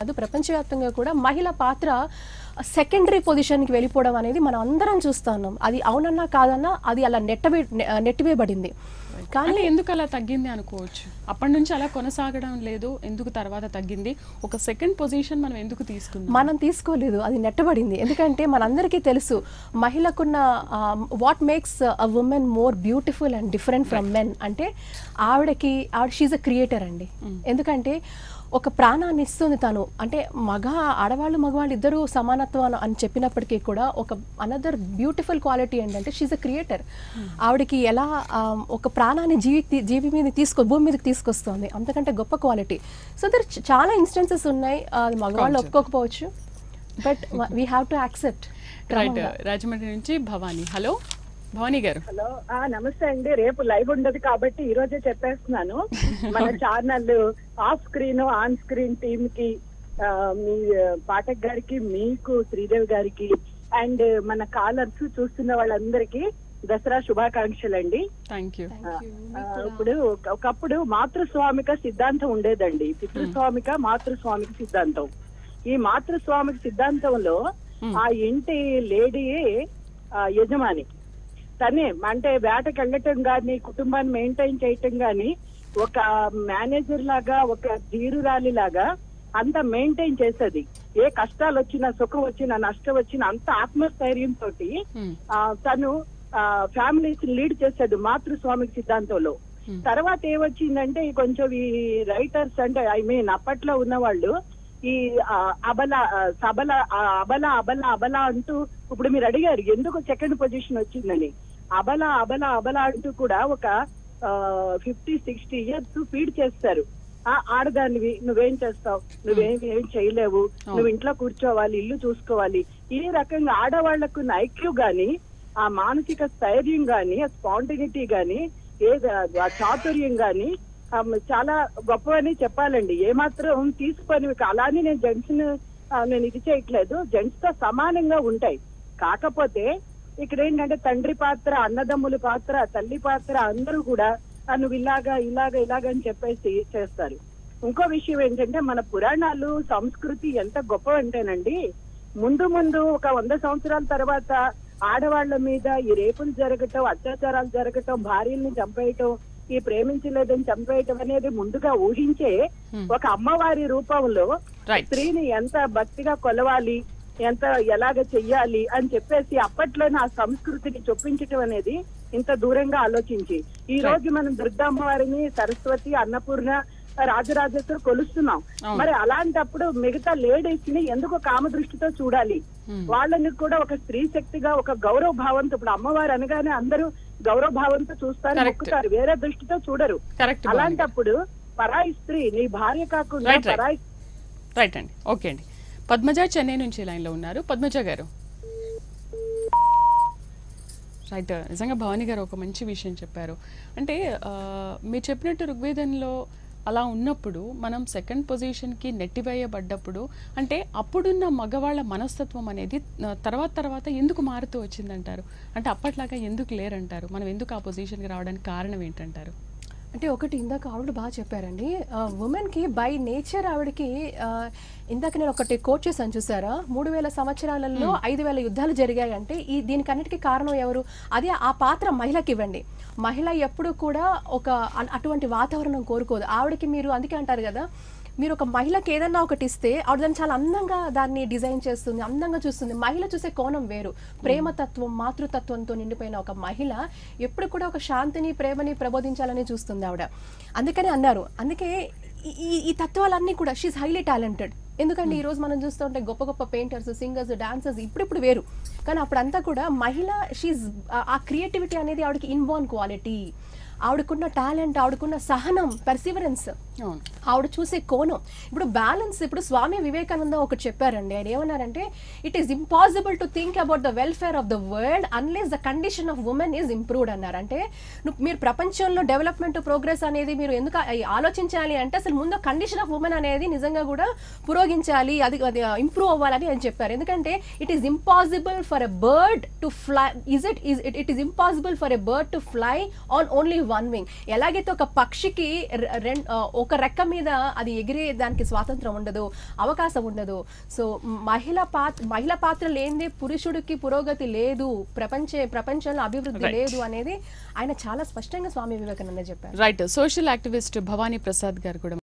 అది ప్రపంచవ్యాప్తంగా కూడా మహిళ పాత్ర సెకండరీ పొజిషన్కి వెళ్ళిపోవడం అనేది మనం అందరం చూస్తున్నాం అది అవునన్నా కాదన్నా అది అలా నెట్టవే నెట్టివేయబడింది కానీ కానీ ఎందుకు అలా తగ్గింది అనుకోవచ్చు అప్పటి నుంచి అలా కొనసాగడం లేదు ఎందుకు తర్వాత తగ్గింది ఒక సెకండ్ పొజిషన్ మనం ఎందుకు తీసుకుందాం మనం తీసుకోలేదు అది నెట్టబడింది ఎందుకంటే మనందరికీ తెలుసు మహిళకున్న what makes a woman more beautiful and different from men అంటే ఆవిడకి ఆవిడ షీజ్ అ క్రియేటర్ అండి ఎందుకంటే ఒక ప్రాణాన్ని ఇస్తుంది తను అంటే మగ ఆడవాళ్ళు మగవాళ్ళు ఇద్దరు సమానత్వం అని- అని చెప్పినప్పటికీ కూడా ఒక అనదర్ బ్యూటిఫుల్ క్వాలిటీ ఏంటంటే షీజ్ అ క్రియేటర్ ఆవిడకి ఎలా ఆ, ఒక ప్రాణాన్ని జీవి జీవి మీద తీసుకొ భూమి మీదకి తీసుకొస్తుంది అంతకంటే గొప్ప క్వాలిటీ సో దర్ చాలా ఇన్స్టెన్సెస్ ఉన్నాయి ఆ, అది మగవాళ్ళు ఒప్పుకోకపోవచ్చు but we have to accept right Rajahmundry నుంచి భవానీ హలో భవానీ గారు హలో ఆ నమస్తే అండి రేపు లైవ్ ఉండదు కాబట్టి ఈ రోజే చెప్పేస్తున్నాను మన channel off screen on screen team కి ఆ, మీ ఆ, పాఠక్ గారికి మీకు శ్రీదేవి గారికి అండ్ మన కాలర్స్ చూస్తున్న వాళ్ళందరికీ దసరా శుభాకాంక్షలు అండి థ్యాంక్ యూ ఇప్పుడు ఒక- ఒకప్పుడు మాతృస్వామిక సిద్ధాంతం ఉండేదండి పితృస్వామిక మాతృస్వామిక సిద్ధాంతం ఈ మాతృస్వామిక సిద్ధాంతంలో ఆ ఇంటి లేడీయే ఆ, యజమాని తనే అంటే వేటకి వెళ్ళటం గాని కుటుంబాన్ని మెయింటైన్ చేయటం గాని ఒక మేనేజర్ లాగా ఒక ధీరురాలి లాగా అంత మెయింటైన్ చేసేది ఏ కష్టాలు వచ్చినా సుఖం వచ్చినా నష్టం వచ్చినా అంత ఆత్మస్థైర్యంతో Hmm. తను ఫ్యామిలీస్ లీడ్ చేశాడు మాతృస్వామిక సిద్ధాంతంలో తర్వాత ఏమొచ్చిందంటే ఈ కొంచెం ఈ రైటర్స్ అంటే ఐ మీన్ అప్పట్లో ఉన్నవాళ్ళు ఈ ఆ, అబల ఆ, సబల ఆ, అబల అబల అబల అంటూ ఇప్పుడు మీరు అడిగారు ఎందుకు సెకండ్ పొజిషన్ వచ్చిందని అబల అబల అబల అంటూ కూడా ఒక ఫిఫ్టీ సిక్స్టీ ఇయర్స్ ఫీడ్ చేస్తారు ఆ ఆడదానివి నువ్వేం చేస్తావు నువ్వేం ఏం చేయలేవు నువ్వు ఇంట్లో కూర్చోవాలి ఇల్లు చూసుకోవాలి ఈ రకంగా ఆడవాళ్లకు ఐక్యూ గాని ఆ మానసిక స్థైర్యం గాని ఆ స్పాంటినిటీ గాని ఏది ఆ చాతుర్యం గాని ఆ, చాలా గొప్పవని చెప్పాలండి ఏమాత్రం తీసుకొని అలానే నేను జెంట్స్ నేను ఇది చేయట్లేదు జెంట్స్ తో సమానంగా ఉంటాయి కాకపోతే ఇక్కడ ఏంటంటే తండ్రి పాత్ర అన్నదమ్ముల పాత్ర తల్లి పాత్ర అందరూ కూడా "ఆ, నువ్వు ఇలాగా ఇలాగా ఇలాగా అని చెప్పేసి చేస్తారు ఇంకో విషయం ఏంటంటే మన పురాణాలు సంస్కృతి ఎంత గొప్ప అంటేనండి ముందు ముందు ఒక వంద సంవత్సరాల తర్వాత ఆడవాళ్ల మీద ఈ రేపులు జరగటం అత్యాచారాలు జరగటం భార్యల్ని చంపేయటం ఈ ప్రేమించలేదని చంపేయటం అనేది ముందుగా ఊహించే ఒక అమ్మవారి రూపంలో Right. స్త్రీని ఎంత భక్తిగా కొలవాలి ఎంత ఎలాగ చెయ్యాలి అని చెప్పేసి అప్పట్లోనే ఆ సంస్కృతిని చొప్పించటం అనేది ఇంత దూరంగా ఆలోచించి ఈ రోజు మనం దుర్గా అమ్మవారిని సరస్వతి అన్నపూర్ణ రాజరాజేశ్వరు కొలుస్తున్నాం అవును. మరి అలాంటప్పుడు మిగతా లేడీస్ ని ఎందుకు కామ దృష్టితో చూడాలి వాళ్ళని కూడా ఒక స్త్రీ శక్తిగా ఒక గౌరవ భావంతో ఇప్పుడు అమ్మవారు అనగానే అందరూ గౌరవ భావంతో చూస్తారు Correct. మొక్కుతారు వేరే దృష్టితో చూడరు కరెక్ట్ అలాంటప్పుడు పరాయి స్త్రీ నీ భార్య కాకుండా Right, right. పరాయి రైట్ అండి ఓకే అండి పద్మజ చెన్నై నుంచి లైన్లో ఉన్నారు పద్మజ గారు రైట్ నిజంగా భవానీ గారు ఒక మంచి విషయం చెప్పారు అంటే ఆ, మీరు చెప్పినట్టు ఋగ్వేదంలో అలా ఉన్నప్పుడు మనం సెకండ్ పొజిషన్కి నెట్టివేయబడ్డప్పుడు అంటే అప్పుడున్న మగవాళ్ళ మనస్తత్వం అనేది ఆ, తర్వాత తర్వాత ఎందుకు మారుతూ వచ్చిందంటారు అంటే అప్పట్లాగా ఎందుకు లేరంటారు మనం ఎందుకు ఆ పొజిషన్కి రావడానికి కారణం ఏంటంటారు అంటే ఒకటి ఇందాక ఆవిడ బాగా చెప్పారండి ఉమెన్కి బై నేచర్ ఆవిడకి ఆ, ఇందాక నేను ఒకటి కోట్ చేశాను చూసారా మూడు వేల సంవత్సరాలలో ఐదు వేల యుద్ధాలు జరిగాయి అంటే ఈ దీనికన్నిటికీ కారణం ఎవరు అది ఆ పాత్ర మహిళకి ఇవ్వండి మహిళ ఎప్పుడు కూడా ఒక అ- అటువంటి వాతావరణం కోరుకోదు ఆవిడకి మీరు అందుకే అంటారు కదా మీరు ఒక మహిళకి ఏదన్నా ఒకటి ఇస్తే ఆవిడ దాన్ని చాలా అందంగా దాన్ని డిజైన్ చేస్తుంది అందంగా చూస్తుంది మహిళ చూసే కోణం వేరు ప్రేమతత్వం మాతృతత్వంతో నిండిపోయిన ఒక మహిళ ఎప్పుడు కూడా ఒక శాంతిని ప్రేమని ప్రబోధించాలని చూస్తుంది ఆవిడ అందుకని అన్నారు అందుకే ఈ- ఈ ఈ తత్వాలన్నీ కూడా షీఈ్ హైలీ టాలెంటెడ్ ఎందుకంటే ఈ రోజు మనం చూస్తుంటే గొప్ప గొప్ప పెయింటర్స్ సింగర్స్ డాన్సర్స్ ఇప్పుడిప్పుడు వేరు కానీ అప్పుడంతా కూడా మహిళ షీజ్ ఆ క్రియేటివిటీ అనేది ఆవిడకి ఇన్బార్న్ క్వాలిటీ ఆవిడకున్న టాలెంట్ ఆవిడకున్న సహనం పర్సివరెన్స్ అవును ఆవిడ చూసే కోణం ఇప్పుడు బ్యాలెన్స్ ఇప్పుడు స్వామి వివేకానంద ఒకటి చెప్పారండి ఆయన ఏమన్నారంటే it is impossible to think about the welfare of the world unless the condition of women is improved అన్నారు అంటే నువ్వు మీరు ప్రపంచంలో డెవలప్మెంట్ ప్రోగ్రెస్ అనేది మీరు ఎందుకు ఆ- ఆలోచించాలి అంటే అసలు ముందు కండిషన్ ఆఫ్ ఉమెన్ అనేది నిజంగా కూడా పురోగించాలి అది అది ఇంప్రూవ్ అవ్వాలని అని చెప్పారు ఎందుకంటే it is impossible for a bird to fly is it it is impossible for a bird to fly on only one wing ఎలాగైతే ఒక పక్షికి రె- రెం- ఆ, ఒక రెక్క మీద అది ఎగిరే దానికి స్వాతంత్రం ఉండదు అవకాశం ఉండదు సో మహిళ పాత్ర మహిళ పాత్ర లేనిదే పురుషుడికి పురోగతి లేదు ప్రపంచ ప్రపంచంలో అభివృద్ధి Right. లేదు అనేది ఆయన చాలా స్పష్టంగా స్వామి వివేకానంద చెప్పారు right social activist Bhavani Prasad గారు కూడా